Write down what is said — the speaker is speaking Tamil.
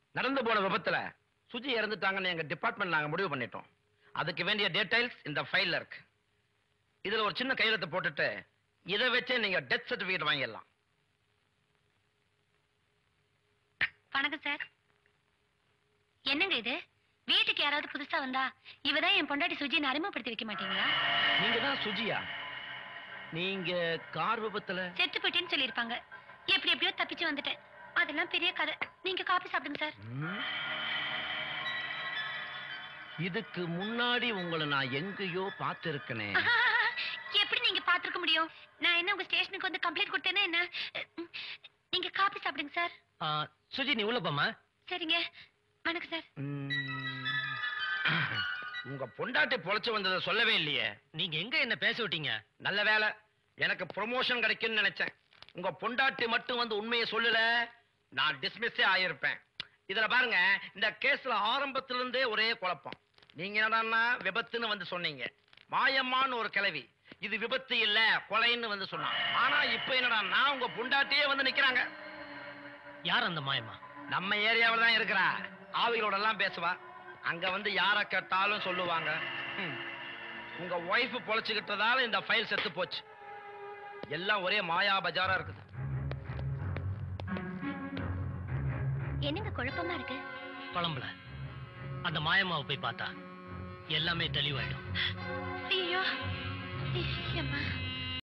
நடந்து போன விபத்துல சுஜி இறந்துட்டாங்கன்னு எங்க டிபார்ட்மெண்ட் நாங்க முடிவு பண்ணிட்டோம் அதுக்கு வேண்டிய டீடைல்ஸ் இந்த ஃபைல்ல இருக்கு இதுல ஒரு சின்ன கையெழுத்து போட்டுட்டு இதை வச்சே நீங்க டெத் சர்டிபிகேட் வாங்கிடலாம் வணக்கம் சார் என்னங்க இது வீட்டுக்கு யாராவது புதுசா வந்தா இவதான் என் பொண்டாட்டி சுஜியை அறிமுகப்படுத்தி வைக்க மாட்டீங்களா நீங்க தான் சுஜியா நீங்க கார் விபத்துல செத்து போயிட்டேன்னு சொல்லியிருப்பாங்க எப்படி எப்படியோ தப்பிச்சு வந்துட்டேன் அதெல்லாம் பெரிய கதை நீங்க காபி சாப்பிடுங்க சார் ம். இதுக்கு முன்னாடி உங்களை நான் எங்கேயோ பார்த்திருக்கனே எப்படி நீங்க பாத்துருக்க முடியும் நான் என்ன உங்க ஸ்டேஷனுக்கு வந்து கம்ப்ளைண்ட் கொடுத்தேன்னா என்ன ம், நீங்க காபி சாப்பிடுங்க சார் ஆ, சுஜி நீ உள்ள போம்மா சரிங்க வணக்கம் சார் ம். உங்க பொண்டாட்டி பொழைச்சு வந்ததை சொல்லவே இல்லையே நீங்க எங்க என்ன பேச விட்டீங்க நல்ல வேலை எனக்கு ப்ரொமோஷன் கிடைக்கும்னு நினைச்சேன் உங்க பொண்டாட்டி மட்டும் வந்து உண்மையை சொல்லல நான் டிஸ்மிஸ்ஸே ஆயிருப்பேன் இதுல பாருங்க இந்த கேஸ்ல ஆரம்பத்துல இருந்தே ஒரே குழப்பம் நீங்க என்னடான்னா விபத்துன்னு வந்து சொன்னீங்க மாயம்மான்னு ஒரு கிழவி இது விபத்து இல்ல கொலைன்னு வந்து சொன்னான் ஆனா இப்ப என்னடான்னா உங்க பொண்டாட்டியே வந்து நிக்கிறாங்க யார் அந்த மாயமா நம்ம ஏரியாவில் தான் இருக்கிறா ஆவிகளோட எல்லாம் பேசுவா அங்க வந்து யார கேட்டாலும் சொல்லுவாங்க ம். உங்க ஒய்ஃப் பொழைச்சுக்கிட்டதால இந்த ஃபைல் செத்து போச்சு எல்லாம் ஒரே மாயா பஜாரா இருக்குது என்னங்க குழப்பமா இருக்கு குழம்புல அந்த மாயம்மாவை போய் பார்த்தா எல்லாமே தெளிவாயிடும் ஐயோ அம்மா